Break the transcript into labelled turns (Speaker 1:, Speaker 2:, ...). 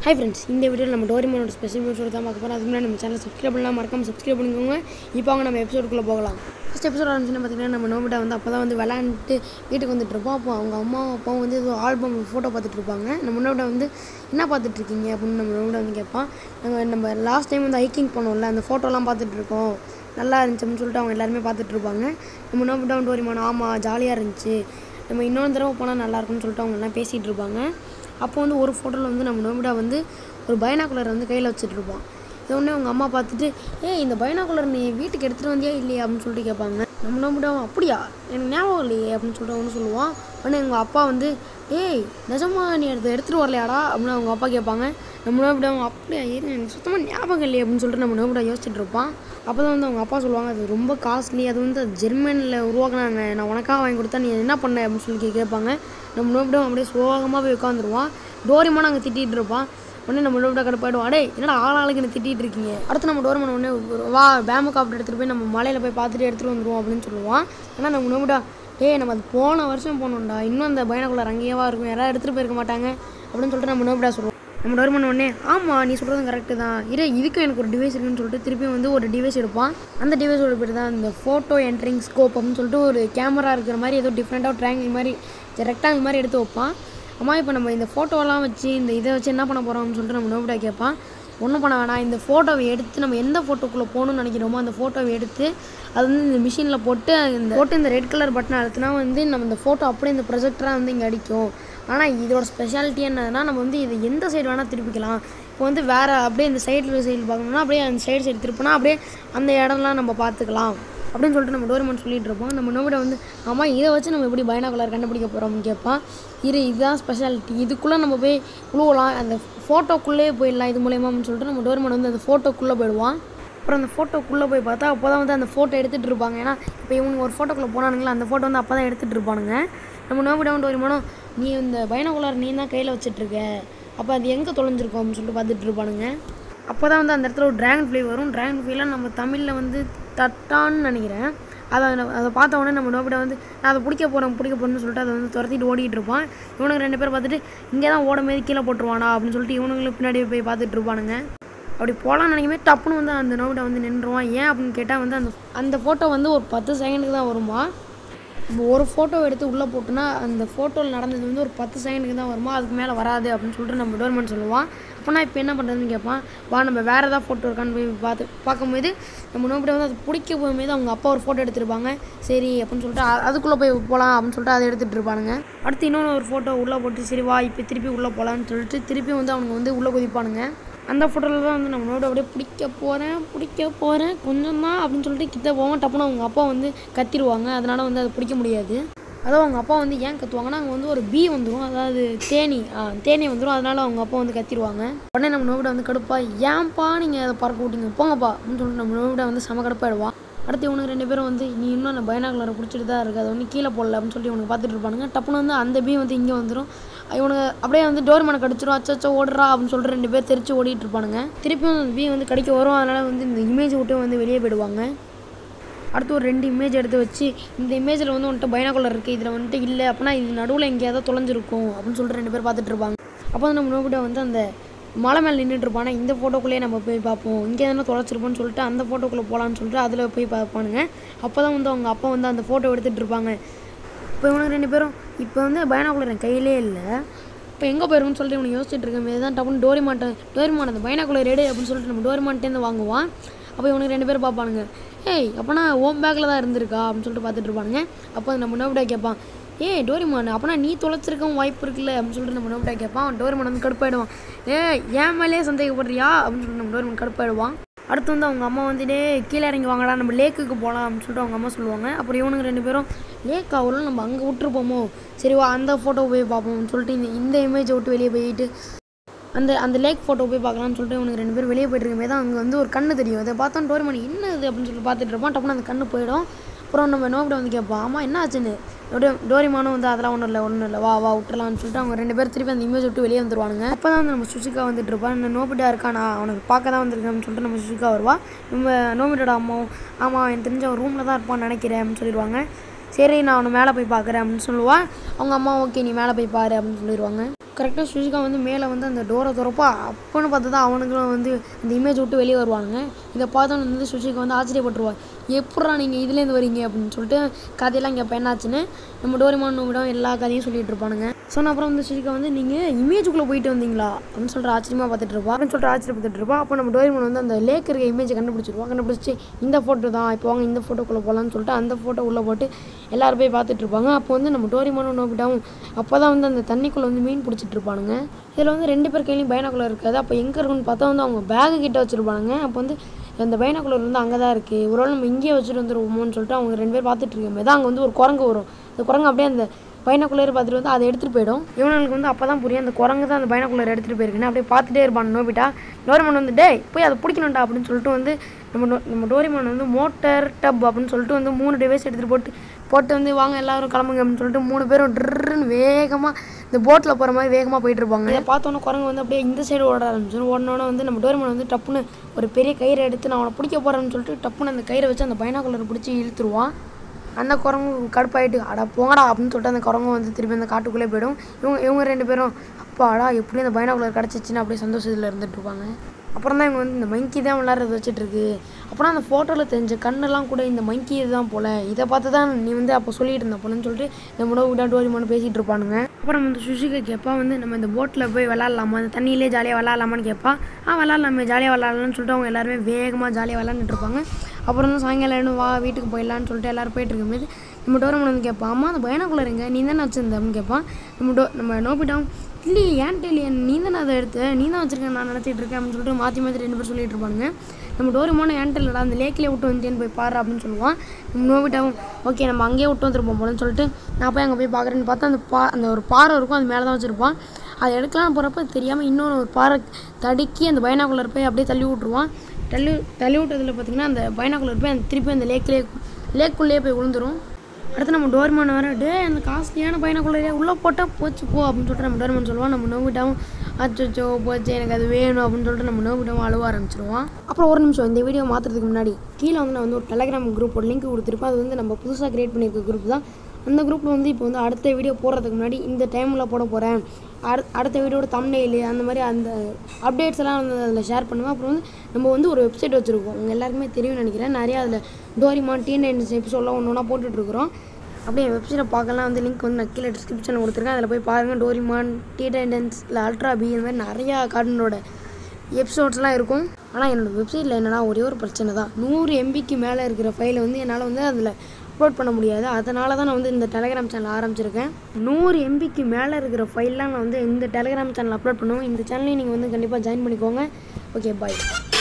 Speaker 1: hi friends இந்த வீடியோவில் நம்ம டோரிமோனோட ஸ்பெஷல் எபிசோட் தான் பார்க்க போகிறோம் அதுக்கு முன்னாடி நம்ம சேனல் சப்ஸ்கிரைப் பண்ணலாம் மறக்காம சப்ஸ்கிரைப் பண்ணிக்கோங்க இப்போ அவங்க நம்ம எபிசோடுக்குள்ளே போகலாம் ஃபஸ்ட் எபிசோட் ஆரம்பிச்சுன்னு பார்த்தீங்கன்னா நம்ம நோபிட்டா வந்து அப்போ தான் வந்து விளாண்டுட்டு வீட்டுக்கு வந்துட்டு இருப்போம் அப்போ அவங்க அம்மா அப்பாவும் வந்து ஏதோ ஆல்பம் ஃபோட்டோ பார்த்துட்டு இருப்பாங்க நம்ம நோபிட்டா வந்து என்ன பார்த்துட்டு இருக்கீங்க அப்படின்னு நம்ம நோபிட்டா வந்து கேட்பான் நாங்கள் நம்ம லாஸ்ட் டைம் வந்து ஹைக்கிங் பண்ணோம்ல அந்த ஃபோட்டோலாம் பார்த்துட்டு இருக்கோம் நல்லா இருந்துச்சு அப்படின்னு சொல்லிட்டு அவங்க எல்லாருமே பார்த்துட்டு இருப்பாங்க நம்ம நோபிட்டா வந்து டோரிமான் ஆமாம் ஜாலியாக இருந்துச்சு நம்ம இன்னொரு தடவை போனால் நல்லா இருக்கும்னு சொல்லிட்டு அவங்க எல்லாம் பேசிகிட்டு இருப்பாங்க அப்போ வந்து ஒரு ஃபோட்டோவில் வந்து நம்ம நோபிடா வந்து ஒரு பைனாகுலர் வந்து கையில் வச்சுட்டு இருப்பான் இதை உடனே அவங்க அம்மா பார்த்துட்டு ஏய் இந்த பைனாகுலர் நீ வீட்டுக்கு எடுத்துகிட்டு வந்தியா இல்லையா அப்படின்னு சொல்லிட்டு கேட்பாங்க நம்ம நோபிடா அப்படியா எனக்கு ஞாபகம் இல்லையே அப்படின்னு சொல்லிட்டு அவனு சொல்லுவான் உடனே எங்கள் அப்பா வந்து ஏய் நிஜமா நீ எடுத்து எடுத்துகிட்டு வரலையாடா அப்படின்னு அவங்க அப்பா கேட்பாங்க நம்ம நோபிடா அப்படியா இரு எனக்கு சுத்தமாக ஞாபகம் இல்லையே அப்படின்னு சொல்லிட்டு நம்ம நோபிடா யோசிச்சுட்டு இருப்பான் அப்போ தான் வந்து அவங்க அப்பா சொல்லுவாங்க அது ரொம்ப காஸ்ட்லி அது வந்து அது ஜெர்மனியில் உருவாக்குனாங்க நான் உனக்காக வாங்கி கொடுத்தா நீ என்ன பண்ண அப்படின்னு சொல்லி கே- கேட்பாங்க நம்ம நோபிடம் அப்படியே சோகமாக போய் உட்காந்துருவான் டோரிமான அங்கே திட்டிகிட்டு இருப்பான் உடனே நம்ம நோபிடா கடுப்பாயிடுவோம் அடே என்னடா ஆள் ஆளுக்கு என்ன திட்டிகிட்டு இருக்கீங்க அடுத்து நம்ம டோரிமான உடனே வா பேம்பு காப்டர் எடுத்துகிட்டு போய் நம்ம மலையில் போய் பார்த்துட்டு எடுத்துகிட்டு வந்துடுவோம் அப்படின்னு சொல்லுவான் ஆனால் நம்ம நோபிடா டேய் நம்ம அது போன வருஷம் போனோம்டா இன்னும் அந்த பயணக்குள்ளார் அங்கேயேவா இருக்கும் யாராவது எடுத்துகிட்டு போயிருக்க மாட்டாங்க அப்படின்னு சொல்லிட்டு நம்ம நோபிடா சொல்லுவோம் நம்ம டோர்மன் உடனே ஆமாம் நீ சொல்கிறதும் கரெக்டு தான் இரு இதுக்கும் எனக்கு ஒரு டிவைஸ் இருக்குன்னு சொல்லிட்டு திருப்பியும் வந்து ஒரு டிவைஸ் எடுப்பான் அந்த டிவைஸோட பேர் தான் இந்த ஃபோட்டோ என்ட்ரிங் ஸ்கோப் அப்படின்னு சொல்லிட்டு ஒரு கேமரா இருக்கிற மாதிரி ஏதோ டிஃப்ரெண்ட்டாக ட்ராங்கிள் மாதிரி ரெக்டாங்கிள் மாதிரி எடுத்து வைப்பான் அம்மா இப்போ நம்ம இந்த ஃபோட்டோலாம் வச்சு இந்த இதை வச்சு என்ன பண்ண போகிறோம் அப்படின்னு சொல்லிட்டு நம்ம நோபிடா கேட்பான் ஒன்றும் பண்ண வேணாம் இந்த ஃபோட்டோவை எடுத்து நம்ம எந்த ஃபோட்டோக்குள்ளே போகணும்னு நினைக்கிறோமோ அந்த ஃபோட்டோவை எடுத்து அது வந்து இந்த மிஷினில் போட்டு இந்த போட்டு இந்த ரெட் கலர் பட்டன் அழுத்தினா வந்து நம்ம இந்த ஃபோட்டோ அப்படியே இந்த ப்ரொஜெக்டராக வந்து இங்கே அடிக்கும் ஆனால் இதோட ஸ்பெஷாலிட்டி என்னதுன்னா நம்ம வந்து இதை எந்த சைடு வேணால் திருப்பிக்கலாம் இப்போ வந்து வேறு அப்படியே இந்த சைடில் சைடு பார்க்கணும்னா அப்படியே அந்த சைடு சைடு திருப்பினா அப்படியே அந்த இடம்லாம் நம்ம பார்த்துக்கலாம் அப்படின்னு சொல்லிட்டு நம்ம டோரிமான் சொல்லிட்டு இருப்போம் நம்ம நோவிட வந்து ஆமாம் இதை வச்சு நம்ம எப்படி பைனாகுலர் கண்டுபிடிக்க போகிறோம்னு கேட்பான் இரு இதுதான் ஸ்பெஷாலிட்டி இதுக்குள்ளே நம்ம போய் உழுவலாம் அந்த ஃபோட்டோக்குள்ளே போயிடலாம் இது மூலயமான்னு சொல்லிட்டு நம்ம டோரிமான் வந்து அந்த ஃபோட்டோக்குள்ளே போயிடுவான் அப்புறம் அந்த ஃபோட்டோக்குள்ளே போய் பார்த்தா அப்போ தான் வந்து அந்த ஃபோட்டோ எடுத்துகிட்டு இருப்பாங்க ஏன்னா இப்போ இவனுங்க ஒரு ஃபோட்டோக்குள்ளே போனானுங்களா அந்த ஃபோட்டோ வந்து அப்போ தான் எடுத்துகிட்டு இருப்பானுங்க நம்ம நோவிட வந்து ஒரு நீ இந்த பைனாகுலர் நீ தான் கையில் வச்சிட்ருக்க அப்போ அது எங்கே தொலைஞ்சிருக்கோம் அப்படின்னு சொல்லிட்டு பார்த்துட்டு இருப்பானுங்க அப்போ தான் வந்து அந்த இடத்துல ஒரு ட்ராகன் ஃப்ளை வரும் ட்ராகன் ஃப்ளைலாம் நம்ம தமிழில் வந்து தட்டான்னு நினைக்கிறேன் அதை அதை பார்த்த உடனே நம்ம நோபிட வந்து நான் அதை பிடிக்க போகிறேன் பிடிக்க போகிறேன்னு சொல்லிட்டு அதை வந்து துரத்திட்டு ஓடிட்டு இருப்பான் இவனுங்க ரெண்டு பேர் பார்த்துட்டு இங்கே தான் ஓட மீது கீழே போட்டுருவானா அப்படின்னு சொல்லிட்டு இவனுங்களுக்கு பின்னாடி போய் பார்த்துட்டு இருப்பானுங்க அப்படி போகலான்னு நினைக்குமே டப்புன்னு வந்து அந்த நோவிட வந்து நின்றுவான் ஏன் அப்படின்னு கேட்டால் வந்து அந்த அந்த ஃபோட்டோ வந்து ஒரு பத்து செகண்டுக்கு தான் வருமா இப்போ ஒரு ஃபோட்டோ எடுத்து உள்ளே போட்டோன்னா அந்த ஃபோட்டோவில் நடந்தது வந்து ஒரு பத்து செகண்டுக்கு தான் வருமா அதுக்கு மேலே வராது அப்படின்னு சொல்லிட்டு நம்ம டோர்மன் சொல்லுவான் அப்போ நான் இப்போ என்ன பண்ணுறதுன்னு கேட்பான் வா நம்ம வேறு ஏதாவது ஃபோட்டோ இருக்கான்னு போய் பார்த்து பார்க்கும்போது நம்ம நோபிட்ட வந்து அது பிடிக்க போகும்போது அவங்க அப்பா ஒரு ஃபோட்டோ எடுத்திருப்பாங்க சரி அப்படின்னு சொல்லிட்டு அ- அதுக்குள்ளே போய் போகலாம் அப்படின்னு சொல்லிட்டு அதை எடுத்துகிட்டு இருப்பானுங்க அடுத்து இன்னொன்று ஒரு ஃபோட்டோ உள்ளே போட்டு சரி வா இப்போ திருப்பி உள்ளே போகலான்னு சொல்லிட்டு திருப்பி வந்து அவனுங்க வந்து உள்ளே குதிப்பானுங்க அந்த ஃபோட்டோவில் தான் வந்து நம்மளோட அப்படியே பிடிக்க போகிறேன் பிடிக்க போகிறேன் கொஞ்சம் தான் அப்படின்னு சொல்லிட்டு கிட்ட போவோம் டப்புன்னு அவங்க அப்பா வந்து கத்திடுவாங்க அதனால் வந்து அதை பிடிக்க முடியாது அதாவது அவங்க அப்பா வந்து ஏன் கத்துவாங்கன்னா அங்கே வந்து ஒரு பீ வந்துடும் அதாவது தேனி ஆ, தேனி வந்துடும் அதனால அவங்க அப்பா வந்து கத்திடுவாங்க உடனே நம்ம நோவிட வந்து கடுப்பா ஏன்ப்பா நீங்கள் அதை பறக்க விட்டீங்க போங்கப்பா அப்படின்னு சொல்லிட்டு நம்ம நோவிட வந்து செம கடுப்பாயிடுவான் அடுத்து இவனுக்கு ரெண்டு பேரும் வந்து நீ இன்னும் அந்த பைனாகுலரை பிடிச்சிட்டு தான் இருக்குது அதை வந்து கீழே போடல அப்படின்னு சொல்லி இவனுக்கு பார்த்துட்டு இருப்பானுங்க டப்புன்னு வந்து அந்த பீ வந்து இங்கே வந்துடும் இவனுக்கு அப்படியே வந்து டோர்மேனை கடிச்சிரும் அச்சச்சோ ஓடுறா அப்படின்னு சொல்லிட்டு ரெண்டு பேர் தெரிச்சு ஓடிட்டு இருப்பானுங்க திருப்பியும் அந்த பீ வந்து கடிக்க வரும் அதனால் வந்து இந்த இமேஜ் விட்டு வந்து வெளியே போயிடுவாங்க அடுத்து ஒரு ரெண்டு இமேஜ் எடுத்து வச்சு இந்த இமேஜில் வந்து வந்துட்டு பைனாகுலர் இருக்குது இதில் வந்துட்டு இல்லை அப்படின்னா இது நடுவில் எங்கேயாவது தொலைஞ்சிருக்கும் அப்படின்னு சொல்லிட்டு ரெண்டு பேர் பார்த்துட்டு இருப்பாங்க அப்போ வந்து நம்ம நோக்கிட்ட வந்து அந்த மலை மேலே நின்றுட்டு இருப்பானா இந்த ஃபோட்டோக்குள்ளேயே நம்ம போய் பார்ப்போம் இங்கே எதனா தொலைச்சிருப்போம்னு சொல்லிட்டு அந்த ஃபோட்டோக்குள்ளே போகலான்னு சொல்லிட்டு அதில் போய் பார்ப்பானுங்க அப்போ தான் வந்து அவங்க அப்பா வந்து அந்த ஃபோட்டோ எடுத்துகிட்டு இருப்பாங்க இப்போ இவனுக்கு ரெண்டு பேரும் இப்போ வந்து பைனாகுலர் என் கையிலே இல்லை இப்போ எங்கே போயிருக்குன்னு சொல்லிட்டு இவனுக்கு யோசிச்சுட்டு இருக்க மாதிரி தான் டப்புன்னு டோரிமாட்டை டோரிமான் அந்த பைனாகுலர் எடு அப்படின்னு சொல்லிட்டு நம்ம டோரிமான்ட்டேருந்து வாங்குவான் அப்போ இவனுக்கு ரெண்டு பேரும் பார்ப்பானுங்க ஏய் அப்போனா ஓம் பேக்கில் தான் இருந்திருக்கா அப்படின்னு சொல்லிட்டு பார்த்துட்டு இருப்பானுங்க அப்போ நம்ம நோபிடா கேட்பான் ஏய் டோரிமான் அப்போனா நீ தொலைச்சிருக்கவும் வாய்ப்பு இருக்குல்ல அப்படின்னு சொல்லிட்டு நம்ம நோபிடா கேட்பான் அவன் டோரிமான் வந்து கடுப்பாயிடுவான் ஏய் ஏன் மேலேயே சந்தேகப்படுறியா அப்படின்னு சொல்லிட்டு நம்ம டோரிமான் கடுப்பாயிடுவான் அடுத்து வந்து அவங்க அம்மா வந்துட்டு கீழே இறங்கி வாங்கடா நம்ம லேக்குக்கு போகலாம் அப்படின்னு சொல்லிட்டு அவங்க அம்மா சொல்லுவாங்க அப்புறம் இவனுங்க ரெண்டு பேரும் லேக் ஆகலாம் நம்ம அங்கே விட்டுருப்போமோ சரி வா அந்த ஃபோட்டோ போய் பார்ப்போம்னு சொல்லிட்டு இந்த இந்த இமேஜை விட்டு வெளியே போயிட்டு அந்த அந்த லேக் ஃபோட்டோ போய் பார்க்கலாம்னு சொல்லிட்டு இவனுக்கு ரெண்டு பேரும் வெளியே போயிட்டு இருக்கும்போது தான் அங்கே வந்து ஒரு கண்ணு தெரியும் அதை பார்த்தா டோரிமணி என்ன இது அப்படின்னு சொல்லி பார்த்துட்டு இருப்பான் டப்புனு அந்த கண்ணு போயிடும் அப்புறம் நம்ம நோபிட்ட வந்து கேட்பான் ஆமா என்ன ஆச்சுன்னு டோரி டோரிமானும் வந்து அதெல்லாம் ஒன்றும் இல்லை ஒன்றும் இல்லை வா வா விட்டுலாம்னு சொல்லிட்டு அவங்க ரெண்டு பேரும் திருப்பி அந்த இமேஜ் விட்டு வெளியே வந்துருவானுங்க அப்போ தான் வந்து நம்ம சுஷிகா வந்துட்டு இருப்பான் இந்த நோபிட்டா இருக்கானா அவனுக்கு பார்க்க தான் வந்திருக்கேன்னு சொல்லிட்டு நம்ம சுஷிகா வருவா நம்ம நோபிட்டோட அம்மாவும் ஆமாம் எனக்கு தெரிஞ்ச அவன் ரூமில் தான் இருப்பான்னு நினைக்கிறேன் அப்படின்னு சொல்லிடுவாங்க சரி நான் அவனை மேலே போய் பார்க்குறேன் அப்படின்னு சொல்லுவான் அவங்க அம்மா ஓகே நீ மேலே போய் பாரு அப்படின்னு சொல்லிடுவாங்க கரெக்டாக சுஷிகா வந்து மேலே வந்து அந்த டோரை திறப்பா அப்போன்னு பார்த்து தான் அவனுங்களும் வந்து அந்த இமேஜ் விட்டு வெளியே வருவாங்க இதை பார்த்தோன்னு வந்து சுஷிகா வந்து ஆச்சரியப்பட்டுருவா எப்பட்றா நீங்கள் இதுலேருந்து வரீங்க அப்படின்னு சொல்லிட்டு கதையெல்லாம் இங்கே இப்போ என்னாச்சுன்னு நம்ம டோரிமான் விடம் எல்லா கதையும் சொல்லிட்டு இருப்பானுங்க சொன்ன அப்புறம் வந்து சுஷிகா வந்து நீங்கள் இமேஜுக்குள்ளே போயிட்டு வந்தீங்களா அப்படின்னு சொல்லிட்டு ஆச்சரியமாக பார்த்துட்டு இருப்பா அப்படின்னு சொல்லிட்டு ஆச்சரியப்பட்டுட்டு இருப்பா அப்போ நம்ம டோரிமான் வந்து அந்த லேக் இருக்க இமேஜை கண்டுபிடிச்சிருவா கண்டுபிடிச்சி இந்த ஃபோட்டோ தான் இப்போ வாங்க இந்த ஃபோட்டோக்குள்ளே போகலான்னு சொல்லிட்டு அந்த ஃபோட்டோ உள்ளே போட்டு எல்லாரும் போய் பார்த்துட்டு இருப்பாங்க அப்போ வந்து நம்ம டோரிமானும் நோக்கிட்டாவும் அப்போ தான் வந்து அந்த தண்ணிக்குள்ளே வந்து மீன் பிடிச்சிட்டு இருப்பானுங்க இதில் வந்து ரெண்டு பேர் கையிலையும் பைனாக்குள்ளே இருக்காது அப்போ எங்கே இருக்குன்னு பார்த்தா வந்து அவங்க பேகு கிட்ட வச்சுருப்பானுங்க அப்போ வந்து அந்த பைனாக்குள்ளர் வந்து அங்கே தான் இருக்குது ஒரு வேளை நம்ம இங்கேயே வச்சுட்டு வந்துருவோமோன்னு சொல்லிட்டு அவங்க ரெண்டு பேர் பார்த்துட்டு இருக்கோமே தான் அங்கே வந்து ஒரு குரங்கு வரும் அந்த குரங்கு அப்படியே அந்த பைனாக்குள்ளர் பார்த்துட்டு வந்து அதை எடுத்துகிட்டு போயிடும் இவனுக்கு வந்து அப்போ தான் புரியும் அந்த குரங்கு தான் அந்த பைனாக்குள்ளர் எடுத்துகிட்டு போயிருக்குன்னு அப்படியே பார்த்துட்டே இருப்பான் நோபிட்டா டோரிமான் வந்து டேய் போய் அதை பிடிக்கணும்டா அப்படின்னு சொல்லிட்டு வந்து நம்ம டோ- நம்ம டோரிமான் வந்து மோட்டர் டப் அப்படின்னு சொல்லிட்டு வந்து மூணு டிவைஸ் எடுத்துகிட்டு போட்டு போட்டு வந்து வாங்க எல்லாரும் கிளம்புங்க அப்படின்னு சொல்லிட்டு மூணு பேரும் ட்ருன்னு வேகமாக இந்த போட்டில் போகிற மாதிரி வேகமாக போயிட்டு இருப்பாங்க இதை பார்த்தோன்னே குரங்கு வந்து அப்படியே இந்த சைடு ஓட ஆரம்பிச்சிடும் ஓடனோடனே வந்து நம்ம டோரிமான் வந்து டப்புன்னு ஒரு பெரிய கயிறை எடுத்து நான் அவனை பிடிக்க போகிறேன்னு சொல்லிட்டு டப்புன்னு அந்த கயிறை வச்சு அந்த பைனாக்குள்ளரை பிடிச்சி இழுத்துருவான் அந்த குரங்கு கடுப்பாயிட்டு அட போங்கடா அப்படின்னு சொல்லிட்டு அந்த குரங்கு வந்து திருப்பி அந்த காட்டுக்குள்ளே போயிடும் இவங்க இவங்க ரெண்டு பேரும் அப்பாடா எப்படி அந்த பைனாக்குள்ளர் கிடச்சிச்சின்னு அப்படியே சந்தோஷத்தில் இருந்துட்டு இருப்பாங்க அப்புறம் தான் இவங்க வந்து இந்த மங்கி தான் விளாட்றது வச்சுட்டு இருக்கு அப்புறம் அந்த ஃபோட்டோவில் தெரிஞ்ச கண்ணெல்லாம் கூட இந்த மங்கி இதுதான் போல இதை பார்த்து தான் நீ வந்து அப்போ சொல்லிட்டு இருந்த போலன்னு சொல்லிட்டு நம்ம உணவு விடா டோரிமான்னு பேசிகிட்டு இருப்பானுங்க அப்புறம் வந்து சுஷிகா கேட்பா வந்து நம்ம இந்த போட்டில் போய் விளாட்லாமா அந்த தண்ணியிலே ஜாலியாக விளாட்லாமான்னு கேட்பா ஆ விளாட்லாமே ஜாலியாக விளாட்லாம்னு சொல்லிட்டு அவங்க எல்லாருமே வேகமாக ஜாலியாக விளாண்டுட்டு இருப்பாங்க அப்புறம் வந்து சாயங்காலம் எழுந்து வா வீட்டுக்கு போயிடலான்னு சொல்லிட்டு எல்லாரும் போயிட்டு இருக்கும்போது நம்ம டோரமன் வந்து கேட்பான் அம்மா அந்த பைனாக்குள்ளர் எங்க நீ தானே வச்சிருந்த அப்படின்னு கேட்பான் நம்ம டோ நம்ம நோபிட்டாவும் இல்லையே ஏன்ட்டு இல்லையே நீ தானே அதை எடுத்த நீ தான் வச்சிருக்கேன் நான் நினச்சிட்டு இருக்கேன் அப்படின்னு சொல்லிட்டு மாற்றி மாற்றி ரெண்டு பேர் சொல்லிட்டு இருப்பானுங்க நம்ம டோரிமோன ஏன்ட்டு இல்லைடா அந்த லேக்கிலே விட்டு வந்துட்டேன்னு போய் பாரு அப்படின்னு சொல்லுவான் நம்ம நோபிட்டாவும் ஓகே நம்ம அங்கேயே விட்டு வந்துருப்போம் போலன்னு சொல்லிட்டு நான் போய் அங்கே போய் பார்க்குறேன்னு பார்த்தா அந்த பா அந்த ஒரு பாறை இருக்கும் அது மேலே தான் வச்சுருப்பான் அதை எடுக்கலாம் போகிறப்ப தெரியாமல் இன்னொன்று ஒரு பாறை தடுக்கி அந்த பைனாக்குள்ளர் போய் அப்படியே தள்ளி விட்ருவான் தள்ளி தள்ளி விட்டதில் பார்த்தீங்கன்னா அந்த பைனாக்குள்ளர் போய் அந்த திருப்பி அந்த லேக்லேயே லேக்குள்ளேயே போய் விழுந்துரும் அடுத்து நம்ம டோர்மான் வர டே அந்த காஸ்ட்லியான பையனுக்குள்ளே உள்ளே போட்டால் போச்சு போ அப்படின்னு சொல்லிட்டு நம்ம டோர்மான் சொல்லுவான் நம்ம நோவிட்டாவும் அச்சோ போச்சு எனக்கு அது வேணும் அப்படின்னு சொல்லிட்டு நம்ம நோவிட்டாவும் அழுவ ஆரம்பிச்சிருவான் அப்புறம் ஒரு நிமிஷம் இந்த வீடியோ மாற்றுறதுக்கு முன்னாடி கீழே வந்து நான் வந்து ஒரு டெலகிராம் குரூப் ஒரு லிங்க் கொடுத்துருப்பேன் அது வந்து நம்ம புதுசாக கிரியேட் பண்ணியிருக்க குரூப் தான் அந்த குரூப்பில் வந்து இப்போ வந்து அடுத்த வீடியோ போடுறதுக்கு முன்னாடி இந்த டைமில் போட போகிறேன் அடு அடுத்த வீடியோட தம்ப்நெயில் அந்த மாதிரி அந்த அப்டேட்ஸ் எல்லாம் வந்து அதில் ஷேர் பண்ணுவேன் அப்புறம் வந்து நம்ம வந்து ஒரு வெப்சைட் வச்சுருக்கோம் உங்கள் எல்லாருக்குமே தெரியும்னு நினைக்கிறேன் நிறையா அதில் டோரிமான் டிஎன்என்எஸ் எபிசோடெலாம் ஒன்று ஒன்றா போட்டுட்ருக்குறோம் அப்படியே வெப்சைட்டை பார்க்கலாம் வந்து லிங்க் வந்து நான் கீழே டிஸ்கிரிப்ஷனில் கொடுத்துருக்கேன் அதில் போய் பாருங்கள் டோரிமான் டிடெண்டன்ஸ் இல்லை அல்ட்ரா பி இந்த மாதிரி நிறையா கார்ட்டூனோட எபிசோட்ஸ்லாம் இருக்கும் ஆனால் என்னோடய வெப்சைட்டில் என்னென்னா ஒரே ஒரு பிரச்சனை தான் நூறு எம்பிக்கு மேலே இருக்கிற ஃபைலை வந்து என்னால் வந்து அதில் அப்லோட் பண்ண முடியாது அதனால தான் நான் வந்து இந்த டெலகிராம் சேனல் ஆரம்பிச்சிருக்கேன் நூறு எம்பிக்கு மேலே இருக்கிற ஃபைல்லாம் நான் வந்து இந்த டெலகிராம் சேனல் அப்லோட் பண்ணுவேன் இந்த சேனலையும் நீங்கள் வந்து கண்டிப்பாக ஜாயின் பண்ணிக்கோங்க ஓகே பாய்